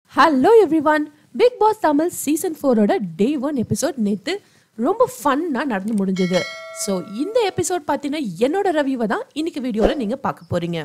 hello everyone Bigg Boss Tamil season ஃபோரோட day one episode நேற்று ரொம்ப ஃபன்னாக நடந்து முடிஞ்சது ஸோ இந்த எபிசோட் பார்த்தீங்கன்னா என்னோட ரிவ்யூவை தான் இன்னைக்கு வீடியோவில் நீங்கள் பார்க்க போறீங்க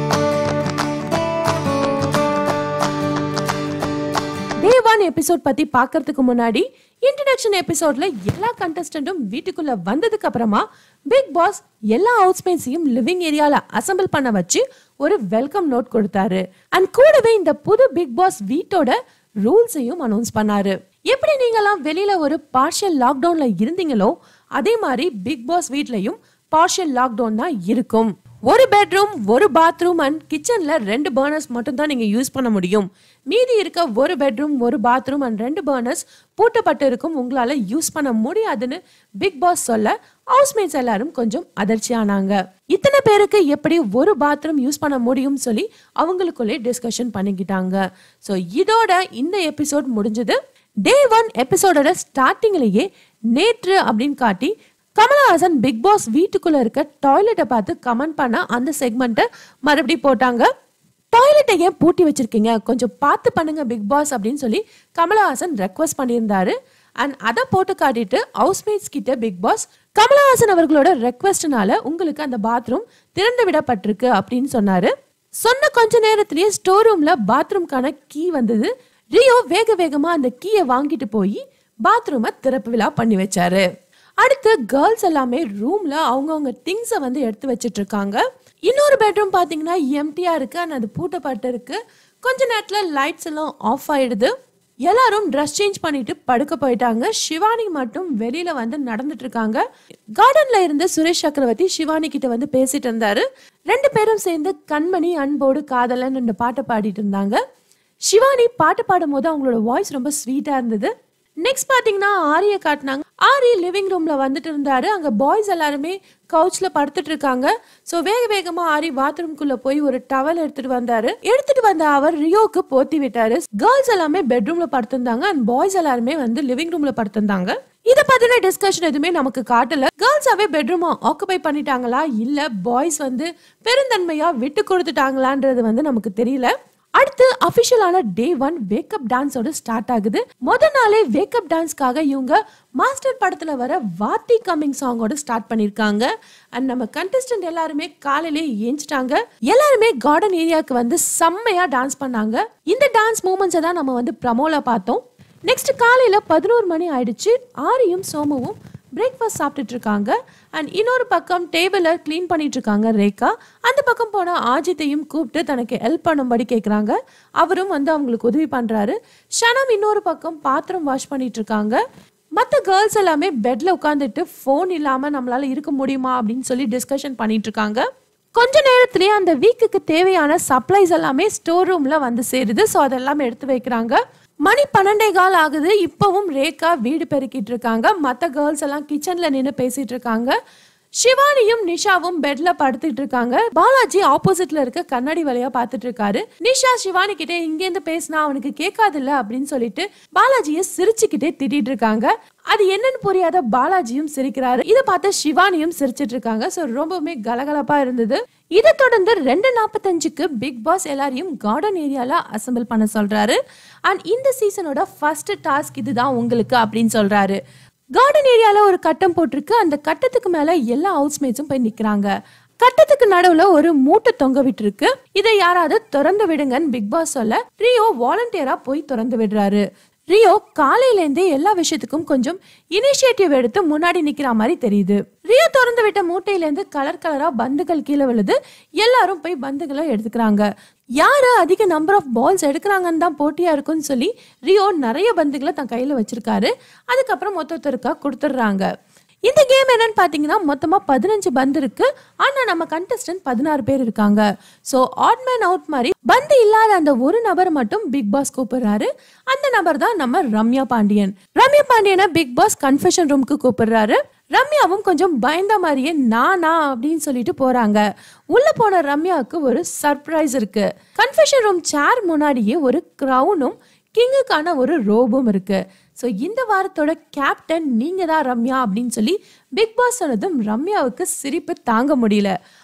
டே ஒன் எபிசோட் பத்தி பார்க்கறதுக்கு முன்னாடி இன்ட்ரடக்ஷன் எபிசோட்ல எல்லா கண்டஸ்டன்ட்டும் வீட்டுக்குள்ள வந்ததுக்கு அப்புறமா பிக் பாஸ் எல்லா ஹவுஸ்மேட்ஸையும் லிவிங் ஏரியால அசெம்பிள் பண்ண வச்சு ஒரு வெல்கம் நோட் கொடுத்தாரு அண்ட் கூடவே இந்த புது பிக் பாஸ் வீட்டோட ரூல்ஸையும் அனௌன்ஸ் பண்ணாரு எப்படி நீங்கெல்லாம் வெளியில ஒரு பார்ஷியல் லாக்டவுன்ல இருந்தீங்களோ அதே மாதிரி பிக் பாஸ் வீட்லயும் பார்ஷியல் லாக்டவுன் தான் இருக்கும் ஒரு பெட்ரூம் ஒரு பாத்ரூம் அண்ட் கிச்சன்ல ரெண்டு பர்னர்ஸ் மட்டும் தான் நீங்க யூஸ் பண்ண முடியும் மீதி இருக்க ஒரு பெட்ரூம் ஒரு பாத்ரூம் அண்ட் ரெண்டு பர்னர்ஸ் பூட்டப்பட்டு இருக்கும் உங்களால யூஸ் பண்ண முடியாதுன்னு பிக் பாஸ் சொல்ல ஹவுஸ்மேட்ஸ் எல்லாரும் கொஞ்சம் அதிர்ச்சியானாங்க இத்தனை பேருக்கு எப்படி ஒரு பாத்ரூம் யூஸ் பண்ண முடியும் சொல்லி அவங்களுக்குள்ளே டிஸ்கஷன் பண்ணிக்கிட்டாங்க ஸோ இதோட இந்த எபிசோட் முடிஞ்சது டே ஒன் எபிசோடோட ஸ்டார்டிங்லேயே நேற்று அப்படின்னு காட்டி கமலஹாசன் பிக் பாஸ் வீட்டுக்குள்ள இருக்க டாய்லெட்டை பார்த்து கமெண்ட் பண்ண அந்த செக்மெண்ட்டை மறுபடியும் போட்டாங்க டாய்லெட்டை ஏன் பூட்டி வச்சிருக்கீங்க கொஞ்சம் பார்த்து பண்ணுங்க பிக் பாஸ் அப்படின்னு சொல்லி கமலஹாசன் ரெக்வஸ்ட் பண்ணியிருந்தாரு அண்ட் அதை போட்டு காட்டிட்டு ஹவுஸ்மேட்ஸ் கிட்ட பிக் பாஸ் கமலஹாசன் அவர்களோட ரெக்வஸ்ட்னால உங்களுக்கு அந்த பாத்ரூம் திறந்து விடப்பட்டிருக்கு அப்படின்னு சொன்னாரு சொன்ன கொஞ்ச நேரத்திலேயே ஸ்டோர் ரூம்ல பாத்ரூம்க்கான கீ வந்தது ரியோ வேக வேகமா அந்த கீயை வாங்கிட்டு போய் பாத்ரூமை திறப்பு விழா பண்ணி வச்சாரு அடுத்து கேர்ள்ஸ் எல்லாமே ரூம்ல அவங்கவுங்க திங்ஸை வந்து எடுத்து வச்சிட்டு இருக்காங்க இன்னொரு பெட்ரூம் பாத்தீங்கன்னா எம்டியா இருக்கு and அது பூட்டப்பட்டு இருக்கு கொஞ்ச நேரத்துல லைட்ஸ் எல்லாம் ஆஃப் ஆயிடுது எல்லாரும் ட்ரெஸ் சேஞ்ச் பண்ணிட்டு படுக்க போயிட்டாங்க சிவானி மட்டும் வெளியில வந்து நடந்துட்டு இருக்காங்க கார்டன்ல இருந்து சுரேஷ் சக்கரவர்த்தி சிவானி கிட்ட வந்து பேசிட்டு இருந்தாரு ரெண்டு பேரும் சேர்ந்து கண்மணி அன்போடு காதலன் ரெண்டு பாட்டை பாடிட்டு இருந்தாங்க சிவானி பாட்டு பாடும்போது அவங்களோட வாய்ஸ் ரொம்ப ஸ்வீட்டா இருந்தது நெக்ஸ்ட் பாத்தீங்கன்னா ஆரிய காட்டினாங்க ஆரி லிவிங் ரூம்ல வந்துட்டு இருந்தாரு அங்க பாய்ஸ் எல்லாருமே கவுச்ல படுத்துட்டு இருக்காங்க சோ வேக வேகமா ஆரி பாத்ரூம்குள்ள போய் ஒரு டவல் எடுத்துட்டு வந்தாரு எடுத்துட்டு வந்த அவர் ரியோக்கு போத்தி விட்டாரு கேர்ள்ஸ் எல்லாமே பெட்ரூம்ல படுத்திருந்தாங்க அண்ட் பாய்ஸ் எல்லாருமே வந்து லிவிங் ரூம்ல படுத்திருந்தாங்க இத பத்தின டிஸ்கஷன் எதுவுமே நமக்கு காட்டல கேர்ள்ஸாவே பெட்ரூம் ஆக்குபை பண்ணிட்டாங்களா இல்ல பாய்ஸ் வந்து பெருந்தன்மையா விட்டு கொடுத்துட்டாங்களான்றது வந்து நமக்கு தெரியல அடுத்து அபிஷியலான டே ஒன் வேக்கப் டான்ஸோட ஸ்டார்ட் ஆகுது முத நாளே வேக்கப் டான்ஸ்க்காக இவங்க மாஸ்டர் படத்துல வர வாத்தி கம்மிங் சாங்கோட ஸ்டார்ட் பண்ணிருக்காங்க அண்ட் நம்ம கண்டஸ்டன்ட் எல்லாருமே காலையிலே ஏஞ்சிட்டாங்க எல்லாருமே கார்டன் ஏரியாவுக்கு வந்து செம்மையா டான்ஸ் பண்ணாங்க இந்த டான்ஸ் மூமெண்ட்ஸை தான் நம்ம வந்து ப்ரமோல பார்த்தோம் நெக்ஸ்ட் காலையில பதினோரு மணி ஆயிடுச்சு ஆரியும் சோமுவும் பிரேக்ஃபாஸ்ட் சாப்பிட்டுட்டு இருக்காங்க அண்ட் இன்னொரு பக்கம் டேபிளை க்ளீன் பண்ணிட்டு இருக்காங்க ரேகா அந்த பக்கம் போன ஆஜித்தையும் கூப்பிட்டு தனக்கு ஹெல்ப் பண்ணும்படி கேட்குறாங்க அவரும் வந்து அவங்களுக்கு உதவி பண்றாரு ஷனம் இன்னொரு பக்கம் பாத்திரம் வாஷ் பண்ணிட்டு இருக்காங்க மற்ற கேர்ள்ஸ் எல்லாமே பெட்ல உட்காந்துட்டு ஃபோன் இல்லாம நம்மளால இருக்க முடியுமா அப்படின்னு சொல்லி டிஸ்கஷன் பண்ணிட்டு இருக்காங்க கொஞ்ச நேரத்திலேயே அந்த வீக்குக்கு தேவையான சப்ளைஸ் எல்லாமே ஸ்டோர் ரூம்ல வந்து சேருது ஸோ அதெல்லாம் எடுத்து வைக்கிறாங்க மணி பன்னெண்டே கால் ஆகுது இப்பவும் ரேகா வீடு பெருக்கிட்டு இருக்காங்க மற்ற கேர்ள்ஸ் எல்லாம் கிச்சன்ல நின்று பேசிட்டு இருக்காங்க சிவானியும் நிஷாவும் பெட்ல படுத்துட்டு இருக்காங்க பாலாஜி ஆப்போசிட்ல இருக்க கண்ணாடி வழியா பார்த்துட்டு இருக்காரு நிஷா சிவானி கிட்ட இங்கேருந்து பேசினா அவனுக்கு கேட்காதுல்ல அப்படின்னு சொல்லிட்டு பாலாஜியை சிரிச்சுக்கிட்டே திட்டிட்டு இருக்காங்க அது என்னன்னு புரியாத பாலாஜியும் சிரிக்கிறாரு இதை பார்த்து சிவானியும் சிரிச்சிட்டு இருக்காங்க ஸோ ரொம்பவுமே கலகலப்பா இருந்தது இதை தொடர்ந்து ரெண்டு நாற்பத்தஞ்சுக்கு பிக் பாஸ் எல்லாரையும் கார்டன் ஏரியால அசெம்பிள் பண்ண சொல்றாரு அண்ட் இந்த சீசனோட ஃபர்ஸ்ட் டாஸ்க் இதுதான் உங்களுக்கு அப்படின்னு சொல்றாரு கார்டன் ஏரியால ஒரு கட்டம் போட்டிருக்கு அந்த கட்டத்துக்கு மேல எல்லா ஹவுஸ்மேட்ஸும் போய் நிக்கிறாங்க கட்டத்துக்கு நடுவுல ஒரு மூட்டை தொங்க விட்டுருக்கு இதை யாராவது திறந்து விடுங்கன்னு பிக் பாஸ் சொல்ல ரியோ வாலண்டியரா போய் திறந்து விடுறாரு ரியோ காலையில இருந்தே எல்லா விஷயத்துக்கும் கொஞ்சம் இனிஷியேட்டிவ் எடுத்து முன்னாடி நிக்கிற மாதிரி தெரியுது ரியோ திறந்து விட்ட மூட்டையில இருந்து கலர் கலரா பந்துகள் கீழே விழுது எல்லாரும் போய் பந்துகளை எடுத்துக்கிறாங்க யாரு அதிக நம்பர் ஆஃப் பால்ஸ் எடுக்கிறாங்கன்னு தான் போட்டியா இருக்கும்னு சொல்லி ரியோ நிறைய பந்துகளை தன் கையில வச்சிருக்காரு அதுக்கப்புறம் மொத்தத்திற்கா கொடுத்துட்றாங்க இந்த கேம் என்னன்னு பார்த்தீங்கன்னா மொத்தமாக பதினஞ்சு பந்து இருக்கு ஆனால் நம்ம கண்டஸ்டன்ட் பதினாறு பேர் இருக்காங்க ஸோ ஆட் மேன் அவுட் மாதிரி பந்து இல்லாத அந்த ஒரு நபர் மட்டும் பிக் பாஸ் கூப்பிடுறாரு அந்த நபர் தான் நம்ம ரம்யா பாண்டியன் ரம்யா பாண்டியனை பிக் பாஸ் கன்ஃபெஷன் ரூமுக்கு கூப்பிடுறாரு ரம்யாவும் கொஞ்சம் பயந்த மாதிரியே நானா அப்படின்னு சொல்லிட்டு போறாங்க உள்ள போன ரம்யாவுக்கு ஒரு சர்ப்ரைஸ் இருக்கு கன்ஃபெஷன் ரூம் சேர் முன்னாடியே ஒரு க்ரௌனும் கிங்குக்கான ஒரு ரோபும் இருக்கு ஸோ இந்த வாரத்தோட கேப்டன் நீங்க தான் ரம்யா அப்படின்னு சொல்லி பிக் பாஸ் சொன்னதும் ரம்யாவுக்கு சிரிப்பு தாங்க முடியல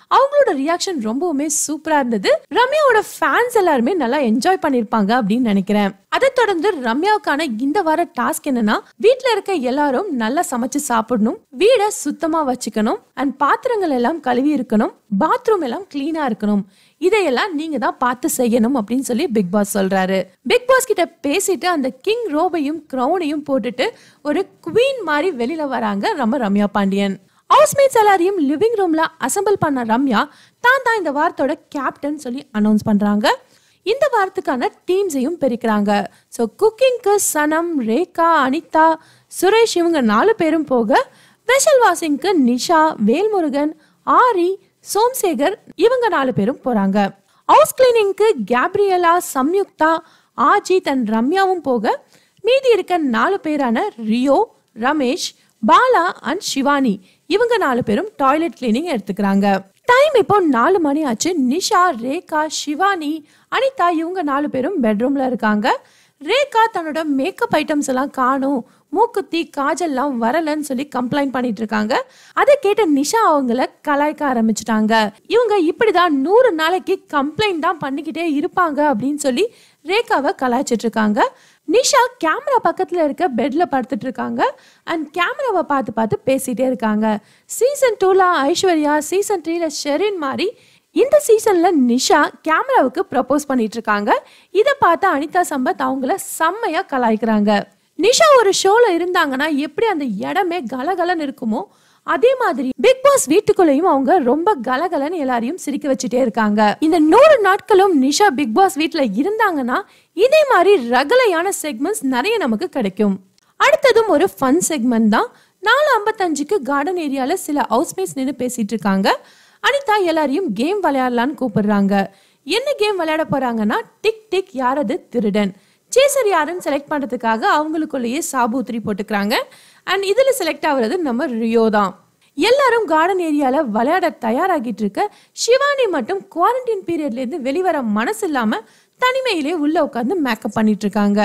அவங்களோட ரியாக்ஷன் ரொம்பவுமே சூப்பரா இருந்தது ரம்யாவோட ஃபேன்ஸ் எல்லாருமே நல்லா என்ஜாய் பண்ணிருப்பாங்க அப்படின்னு நினைக்கிறேன் அதை தொடர்ந்து ரம்யாவுக்கான இந்த வார டாஸ்க் என்னன்னா வீட்ல இருக்க எல்லாரும் நல்லா சமைச்சு சாப்பிடணும் வீடை சுத்தமா வச்சுக்கணும் அண்ட் பாத்திரங்கள் எல்லாம் கழுவி இருக்கணும் பாத்ரூம் எல்லாம் கிளீனா இருக்கணும் இதையெல்லாம் நீங்க தான் பார்த்து செய்யணும் அப்படின்னு சொல்லி பிக் பாஸ் சொல்றாரு பிக் பாஸ் கிட்ட பேசிட்டு அந்த கிங் ரோபையும் கிரௌனையும் போட்டுட்டு ஒரு குவீன் மாதிரி வெளியில வராங்க நம்ம ரம்யா பாண்டியன் ஹவுஸ்மேட்ஸ் எல்லாரையும் லிவிங் ரூம்ல அசம்பிள் பண்ண ரம்யா தான் தான் இந்த வாரத்தோட கேப்டன் சொல்லி அனௌன்ஸ் பண்றாங்க இந்த வாரத்துக்கான டீம்ஸையும் பிரிக்கிறாங்க ஸோ குக்கிங்க்கு சனம் ரேகா அனிதா சுரேஷ் இவங்க நாலு பேரும் போக வெஷல் வாசிங்க்கு நிஷா வேல்முருகன் ஆரி சோம்சேகர் இவங்க நாலு பேரும் போறாங்க ஹவுஸ் கிளீனிங்க்கு கேப்ரியலா சம்யுக்தா ஆஜித் அண்ட் ரம்யாவும் போக மீதி இருக்க நாலு பேரான ரியோ ரமேஷ் பாலா அண்ட் சிவானி இவங்க நாலு பேரும் டாய்லெட் கிளீனிங் எடுத்துக்கிறாங்க டைம் இப்போ நாலு மணி ஆச்சு நிஷா ரேகா சிவானி அனிதா இவங்க நாலு பேரும் பெட்ரூம்ல இருக்காங்க ரேகா தன்னோட மேக்கப் ஐட்டம்ஸ் எல்லாம் காணும் மூக்குத்தி காஜல்லாம் வரலன்னு சொல்லி கம்ப்ளைண்ட் பண்ணிட்டு இருக்காங்க அதை கேட்ட நிஷா அவங்கள கலாய்க்க ஆரம்பிச்சிட்டாங்க இவங்க இப்படிதான் நூறு நாளைக்கு கம்ப்ளைண்ட் தான் பண்ணிக்கிட்டே இருப்பாங்க அப்படின்னு சொல்லி ரேகாவை கலாய்ச்சிட்டு இருக்காங்க நிஷா கேமரா பக்கத்துல இருக்க பெட்ல படுத்துட்டு இருக்காங்க அண்ட் கேமராவை பார்த்து பார்த்து பேசிட்டே இருக்காங்க சீசன் டூல ஐஸ்வர்யா சீசன் த்ரீல ஷெரின் மாதிரி இந்த சீசன்ல நிஷா கேமராவுக்கு ப்ரப்போஸ் பண்ணிட்டு இருக்காங்க இதை பார்த்து அனிதா சம்பத் அவங்கள செம்மையா கலாய்க்கிறாங்க நிஷா ஒரு ஷோல இருந்தாங்கன்னா எப்படி அந்த இடமே கலகலன்னு இருக்குமோ அதே மாதிரி பிக் பாஸ் வீட்டுக்குள்ளேயும் அவங்க ரொம்ப கலகலன்னு எல்லாரையும் சிரிக்க வச்சுட்டே இருக்காங்க இந்த நூறு நாட்களும் நிஷா பிக் பாஸ் வீட்டுல இருந்தாங்கன்னா இதே மாதிரி ரகலையான செக்மெண்ட்ஸ் நிறைய நமக்கு கிடைக்கும் அடுத்ததும் ஒரு ஃபன் செக்மெண்ட் தான் நாலு ஐம்பத்தஞ்சுக்கு கார்டன் ஏரியால சில ஹவுஸ்மேட்ஸ் நின்று பேசிட்டு இருக்காங்க அனிதா எல்லாரையும் கேம் விளையாடலான்னு கூப்பிடுறாங்க என்ன கேம் விளையாட போறாங்கன்னா டிக் டிக் யாரது திருடன் சேசர் யாருன்னு செலக்ட் பண்றதுக்காக அவங்களுக்குள்ளேயே சாபூத்திரி போட்டுக்கிறாங்க அண்ட் இதுல செலக்ட் ஆகுறது நம்ம ரியோ தான் எல்லாரும் கார்டன் ஏரியால விளையாட தயாராகிட்டு இருக்க சிவானி மட்டும் குவாரண்டைன் பீரியட்ல இருந்து வெளிவர மனசு இல்லாம தனிமையிலே உள்ள உட்காந்து மேக்கப் பண்ணிட்டு இருக்காங்க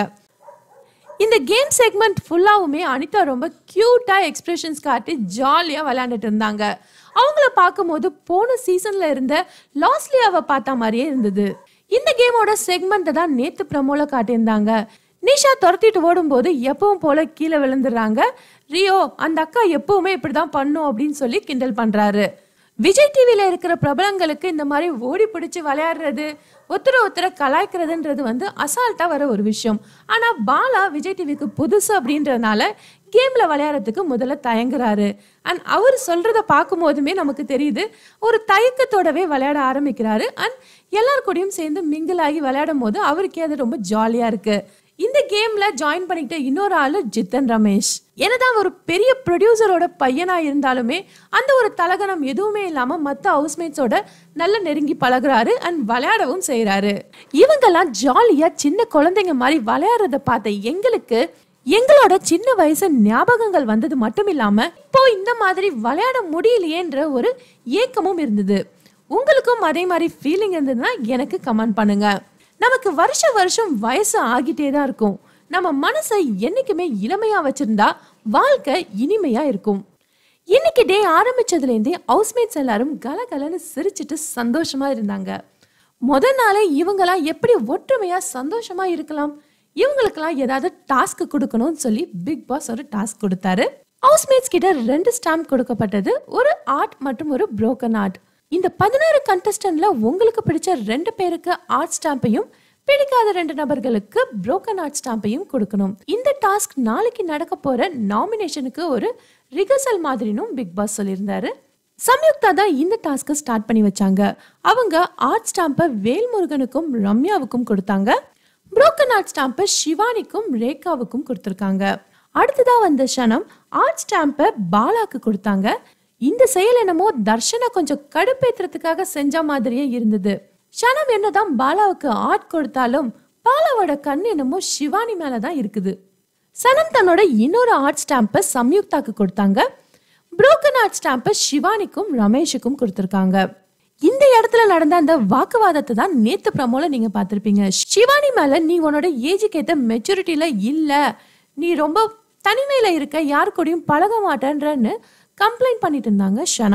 இந்த கேம் செக்மெண்ட் ஃபுல்லாவுமே அனிதா ரொம்ப கியூட்டா எக்ஸ்பிரஷன்ஸ் காட்டி ஜாலியா விளையாண்டுட்டு இருந்தாங்க அவங்கள பார்க்கும்போது போன சீசன்ல இருந்த லாஸ்லியாவை பார்த்த மாதிரியே இருந்தது இந்த கேமோட செக்மெண்ட்டை தான் நேத்து ப்ரமோல காட்டியிருந்தாங்க நிஷா துரத்திட்டு ஓடும்போது எப்பவும் போல கீழே விழுந்துடுறாங்க ரியோ அந்த அக்கா எப்பவுமே இப்படிதான் பண்ணும் அப்படின்னு சொல்லி கிண்டல் பண்றாரு விஜய் டிவில இருக்கிற பிரபலங்களுக்கு இந்த மாதிரி ஓடி பிடிச்சு விளையாடுறது ஒருத்தர ஒருத்தர கலாய்க்கிறதுன்றது வந்து அசால்ட்டா வர ஒரு விஷயம் ஆனா பாலா விஜய் டிவிக்கு புதுசு அப்படின்றதுனால கேம்ல விளையாடுறதுக்கு முதல்ல தயங்குறாரு அண்ட் அவர் சொல்றத பார்க்கும் போதுமே நமக்கு தெரியுது ஒரு தயக்கத்தோடவே விளையாட ஆரம்பிக்கிறாரு அண்ட் எல்லார் கூடயும் சேர்ந்து மிங்கிள் ஆகி விளையாடும் போது அவருக்கே அது ரொம்ப ஜாலியா இருக்கு இந்த கேம்ல ஜாயின் பண்ணிக்கிட்ட இன்னொரு ஆளு ஜித்தன் ரமேஷ் என்னதான் ஒரு பெரிய ப்ரொடியூசரோட பையனா இருந்தாலுமே அந்த ஒரு தலகணம் எதுவுமே இல்லாம மத்த ஹவுஸ்மேட்ஸோட நல்ல நெருங்கி பழகுறாரு அண்ட் விளையாடவும் செய்றாரு இவங்கெல்லாம் ஜாலியா சின்ன குழந்தைங்க மாதிரி விளையாடுறத பார்த்த எங்களுக்கு எங்களோட சின்ன வயசு ஞாபகங்கள் வந்தது மட்டும் இல்லாம இப்போ இந்த மாதிரி விளையாட முடியலையேன்ற ஒரு ஏக்கமும் இருந்தது உங்களுக்கும் அதே மாதிரி ஃபீலிங் இருந்ததுன்னா எனக்கு கமெண்ட் பண்ணுங்க நமக்கு வருஷ வருஷம் வயசு ஆகிட்டே தான் இருக்கும் நம்ம மனசை என்னைக்குமே இளமையா வச்சிருந்தா வாழ்க்கை இனிமையா இருக்கும் இன்னைக்கு டே ஆரம்பிச்சதுலேருந்தே ஹவுஸ்மேட்ஸ் எல்லாரும் கலகலன்னு சிரிச்சிட்டு சந்தோஷமா இருந்தாங்க முத நாளே இவங்கெல்லாம் எப்படி ஒற்றுமையா சந்தோஷமா இருக்கலாம் இவங்களுக்கெல்லாம் ஏதாவது டாஸ்க் கொடுக்கணும்னு சொல்லி பிக் பாஸ் ஒரு டாஸ்க் கொடுத்தாரு ஹவுஸ்மேட்ஸ் கிட்ட ரெண்டு ஸ்டாம்ப் கொடுக்கப்பட்டது ஒரு ஆர்ட் மற்றும் ஒரு புரோக்கன் ஆர்ட் இந்த பதினாறு கண்டஸ்டன்ட்ல உங்களுக்கு பிடிச்ச ரெண்டு பேருக்கு ஆர்ட் ஸ்டாம்பையும் பிடிக்காத ரெண்டு நபர்களுக்கு புரோக்கன் ஆர்ட் ஸ்டாம்பையும் கொடுக்கணும் இந்த டாஸ்க் நாளைக்கு நடக்க போற நாமினேஷனுக்கு ஒரு ரிகர்சல் மாதிரினும் பிக் பாஸ் சொல்லியிருந்தாரு சம்யுக்தா தான் இந்த டாஸ்க்கை ஸ்டார்ட் பண்ணி வச்சாங்க அவங்க ஆர்ட் ஸ்டாம்பை வேல்முருகனுக்கும் ரம்யாவுக்கும் கொடுத்தாங்க புரோக்கன் ஆர்ட் ஸ்டாம்பை சிவானிக்கும் ரேகாவுக்கும் கொடுத்துருக்காங்க அடுத்ததா வந்த ஷனம் ஆர்ட் ஸ்டாம்பை பாலாக்கு கொடுத்தாங்க இந்த செயல் என்னமோ தர்ஷனை கொஞ்சம் கடுப்பேத்துறதுக்காக செஞ்ச மாதிரியே இருந்தது ஷனம் என்னதான் பாலாவுக்கு ஆர்ட் கொடுத்தாலும் பாலாவோட கண் என்னமோ சிவானி மேலதான் இருக்குது சனம் தன்னோட இன்னொரு ஆர்ட் ஸ்டாம்பை சம்யுக்தாக்கு கொடுத்தாங்க புரோக்கன் ஆர்ட் ஸ்டாம்பை சிவானிக்கும் ரமேஷுக்கும் கொடுத்துருக்காங்க இந்த இடத்துல நடந்த அந்த வாக்குவாதத்தை தான் நேத்து பிரமோல நீங்க பார்த்திருப்பீங்க சிவானி மேல நீ உன்னோட ஏஜுக்கு ஏத்த மெச்சூரிட்டியில இல்ல நீ ரொம்ப தனிமையில இருக்க யார் கூடயும் பழக மாட்டேன்றன்னு கம்ப்ளைண்ட் பண்ணிட்டு இருந்தாங்க ஷனம்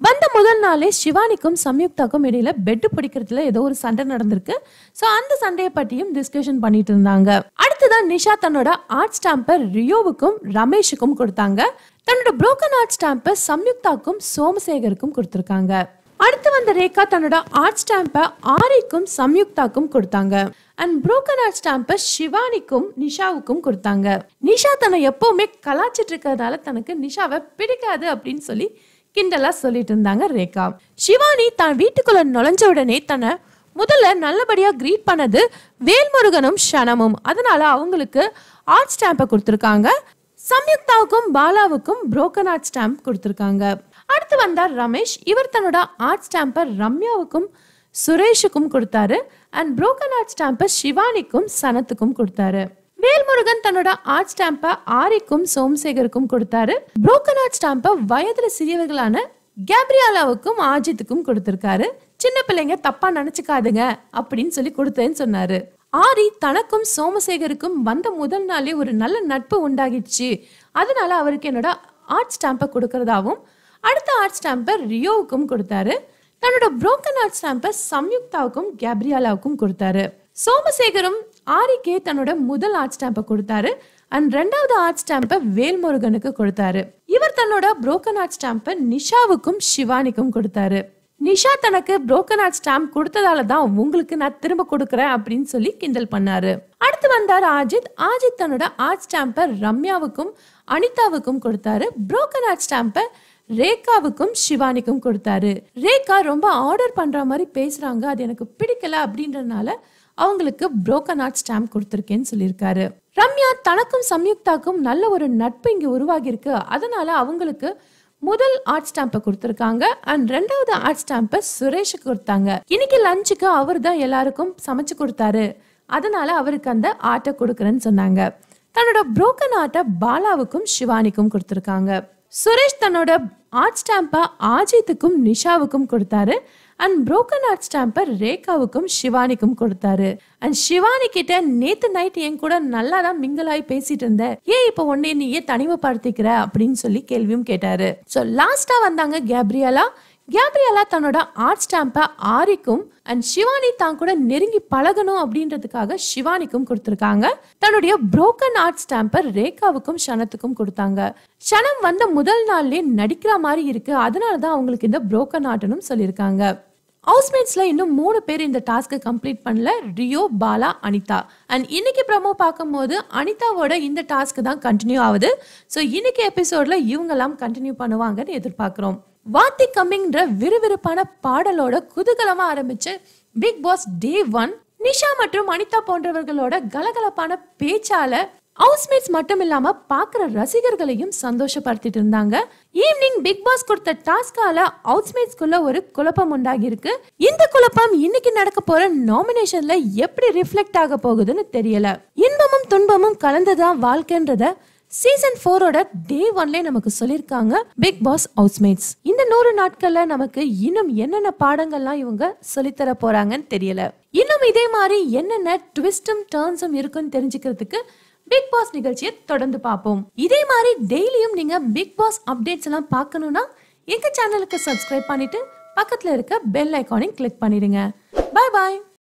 வந்த முதல் நாளே சிவானிக்கும் சம்யுக்தாக்கும் இடையில பெட் பிடிக்கிறதுல ஏதோ ஒரு சண்டை நடந்திருக்கு சோ அந்த சண்டையை பத்தியும் டிஸ்கஷன் பண்ணிட்டு இருந்தாங்க அடுத்ததான் நிஷா தன்னோட ஆர்ட் ஸ்டாம்பை ரியோவுக்கும் ரமேஷுக்கும் கொடுத்தாங்க தன்னோட புரோக்கன் ஆர்ட் ஸ்டாம்பை சம்யுக்தாக்கும் சோமசேகருக்கும் கொடுத்திருக்காங்க அடுத்து வந்த ரேகா தன்னோட ஆர்ட் ஸ்டாம்பை ஆரிக்கும் சம்யுக்தாக்கும் கொடுத்தாங்க அண்ட் புரோக்கன் ஆர்ட் ஸ்டாம்பை சிவானிக்கும் நிஷாவுக்கும் கொடுத்தாங்க நிஷா தன்னை எப்பவுமே கலாச்சிட்டு இருக்கிறதால தனக்கு நிஷாவை பிடிக்காது அப்படின்னு சொல்லி கிண்டலா சொல்லிட்டு இருந்தாங்க ரேகா சிவானி தான் வீட்டுக்குள்ள நுழைஞ்ச உடனே தன்னை முதல்ல நல்லபடியா கிரீட் பண்ணது வேல்முருகனும் ஷனமும் அதனால அவங்களுக்கு ஆர்ட் ஸ்டாம்பை கொடுத்துருக்காங்க சம்யுக்தாவுக்கும் பாலாவுக்கும் புரோக்கன் ஆர்ட் ஸ்டாம்ப் கொடுத்துருக்காங்க அடுத்து வந்தார் ரமேஷ் இவர் தன்னோட ஆர்ட் ஸ்டாம்பை ரம்யாவுக்கும் சுரேஷுக்கும் கொடுத்தாரு அண்ட் புரோக்கன் ஆர்ட் ஸ்டாம்பை சிவானிக்கும் சனத்துக்கும் கொடுத்தாரு வேல்முருகன் தன்னோட ஆர்ட் ஸ்டாம்பை ஆரிக்கும் சோமசேகருக்கும் கொடுத்தாரு புரோக்கன் ஆர்ட் ஸ்டாம்பை வயதுல சிறியவர்களான கேப்ரியாலாவுக்கும் ஆஜித்துக்கும் கொடுத்திருக்காரு சின்ன பிள்ளைங்க தப்பா நினைச்சுக்காதுங்க அப்படின்னு சொல்லி கொடுத்தேன்னு சொன்னாரு ஆரி தனக்கும் சோமசேகருக்கும் வந்த முதல் நாளே ஒரு நல்ல நட்பு உண்டாகிடுச்சு அதனால அவருக்கு என்னோட ஆர்ட் ஸ்டாம்பை கொடுக்கறதாவும் அடுத்த ஆர்ட் ஸ்டாம்பை ரியோவுக்கும் கொடுத்தாரு தன்னோட புரோக்கன் ஆர்ட் ஸ்டாம்பை சம்யுக்தாவுக்கும் கேப்ரியாலாவுக்கும் கொடுத்தாரு சோமசேகரும் ஆரிக்கே தன்னோட முதல் ஆர்ட் ஸ்டாம்பை கொடுத்தாரு அண்ட் ரெண்டாவது ஆர்ட் ஸ்டாம்பை வேல்முருகனுக்கு கொடுத்தாரு இவர் தன்னோட புரோக்கன் ஆர்ட் ஸ்டாம்பை நிஷாவுக்கும் சிவானிக்கும் கொடுத்தாரு நிஷா தனக்கு புரோக்கன் ஆர்ட் ஸ்டாம்ப் கொடுத்ததால தான் உங்களுக்கு நான் திரும்ப கொடுக்குறேன் அப்படின்னு சொல்லி கிண்டல் பண்ணாரு அடுத்து வந்தார் ஆஜித் ஆஜித் தன்னோட ஆர்ட் ஸ்டாம்பை ரம்யாவுக்கும் அனிதாவுக்கும் கொடுத்தாரு புரோக்கன் ஆர்ட் ஸ்டாம்பை ரேகாவுக்கும் சிவானிக்கும் கொடுத்தாரு ரேகா ரொம்ப ஆர்டர் பண்ற மாதிரி பேசுறாங்க அது எனக்கு பிடிக்கல அப்படின்றதுனால அவங்களுக்கு புரோக்கன் ஆர்ட் ஸ்டாம்ப் கொடுத்துருக்கேன்னு சொல்லியிருக்காரு ரம்யா தனக்கும் சம்யுக்தாக்கும் நல்ல ஒரு நட்பு இங்க உருவாகி இருக்கு அதனால அவங்களுக்கு முதல் ஆர்ட் ஸ்டாம்பை கொடுத்துருக்காங்க அண்ட் ரெண்டாவது ஆர்ட் ஸ்டாம்பை சுரேஷுக்கு கொடுத்தாங்க இன்னைக்கு லஞ்சுக்கு அவர் தான் எல்லாருக்கும் சமைச்சு கொடுத்தாரு அதனால அவருக்கு அந்த ஆர்ட்டை கொடுக்குறேன்னு சொன்னாங்க தன்னோட புரோக்கன் ஆர்ட்டை பாலாவுக்கும் சிவானிக்கும் கொடுத்துருக்காங்க சுரேஷ் தன்னோட ஆர்ட் ஸ்டாம்பை ஆஜித்துக்கும் நிஷாவுக்கும் கொடுத்தாரு அண்ட் புரோக்கன் ஆர்ட் ஸ்டாம்பை ரேகாவுக்கும் சிவானிக்கும் கொடுத்தாரு அண்ட் சிவானி கிட்ட நேத்து நைட் என் கூட நல்லா தான் மிங்கலாய் பேசிட்டு இருந்த ஏன் இப்போ உன்னை நீயே தனிமைப்படுத்திக்கிற அப்படின்னு சொல்லி கேள்வியும் கேட்டாரு ஸோ லாஸ்டா வந்தாங்க கேப்ரியலா கேப்ரியலா தன்னோட ஆர்ட் ஸ்டாம்பை ஆரிக்கும் அண்ட் சிவானி தான் கூட நெருங்கி பழகணும் அப்படின்றதுக்காக சிவானிக்கும் கொடுத்துருக்காங்க தன்னுடைய புரோக்கன் ஆர்ட் ஸ்டாம்பை ரேகாவுக்கும் ஷனத்துக்கும் கொடுத்தாங்க ஷனம் வந்த முதல் நாள்லயே நடிக்கிற மாதிரி இருக்கு அதனால தான் அவங்களுக்கு இந்த புரோக்கன் ஆர்ட்னும் சொல்லியிருக்காங்க ஹவுஸ்மேட்ஸ்ல இன்னும் மூணு பேர் இந்த டாஸ்க்கை கம்ப்ளீட் பண்ணல ரியோ பாலா அனிதா அண்ட் இன்னைக்கு ப்ரமோ பார்க்கும்போது அனிதாவோட இந்த டாஸ்க் தான் கண்டினியூ ஆகுது ஸோ இன்னைக்கு எபிசோட்ல இவங்கெல்லாம் கண்டினியூ பண்ணுவாங்கன்னு எதிர்பார்க்குறோம் வாத்தி கம்மிங்ன்ற விறுவிறுப்பான பாடலோட குதூகலமா ஆரம்பிச்ச Bigg Boss day one Nisha மற்றும் அனிதா போன்றவர்களோட கலகலப்பான பேச்சால ஹவுஸ்மேட்ஸ் மட்டும் இல்லாம பாக்குற ரசிகர்களையும் சந்தோஷப்படுத்திட்டு இருந்தாங்க ஈவினிங் பிக் பாஸ் கொடுத்த டாஸ்கால ஹவுஸ்மேட்ஸ்குள்ள ஒரு குழப்பம் உண்டாகி இருக்கு இந்த குழப்பம் இன்னைக்கு நடக்க போற நாமினேஷன்ல எப்படி ரிஃப்ளெக்ட் ஆக போகுதுன்னு தெரியல இன்பமும் துன்பமும் கலந்துதான் வாழ்க்கைன்றத சீசன் ஃபோரோட டே ஒன்ல நமக்கு சொல்லியிருக்காங்க பிக் பாஸ் ஹவுஸ்மேட்ஸ் இந்த நூறு நாட்கள்ல நமக்கு இன்னும் என்னென்ன பாடங்கள்லாம் இவங்க சொல்லித்தர போறாங்கன்னு தெரியல இன்னும் இதே மாதிரி என்னென்ன ட்விஸ்டும் டர்ன்ஸும் இருக்குன்னு தெரிஞ்சுக்கிறதுக்கு பிக் பாஸ் நிகழ்ச்சியை தொடர்ந்து பார்ப்போம் இதே மாதிரி டெய்லியும் நீங்க பிக் பாஸ் அப்டேட்ஸ் எல்லாம் பார்க்கணும்னா எங்க சேனலுக்கு சப்ஸ்கிரைப் பண்ணிட்டு பக்கத்துல இருக்க பெல் ஐகானையும் கிளிக் பண்ணிடுங்க பாய் பாய்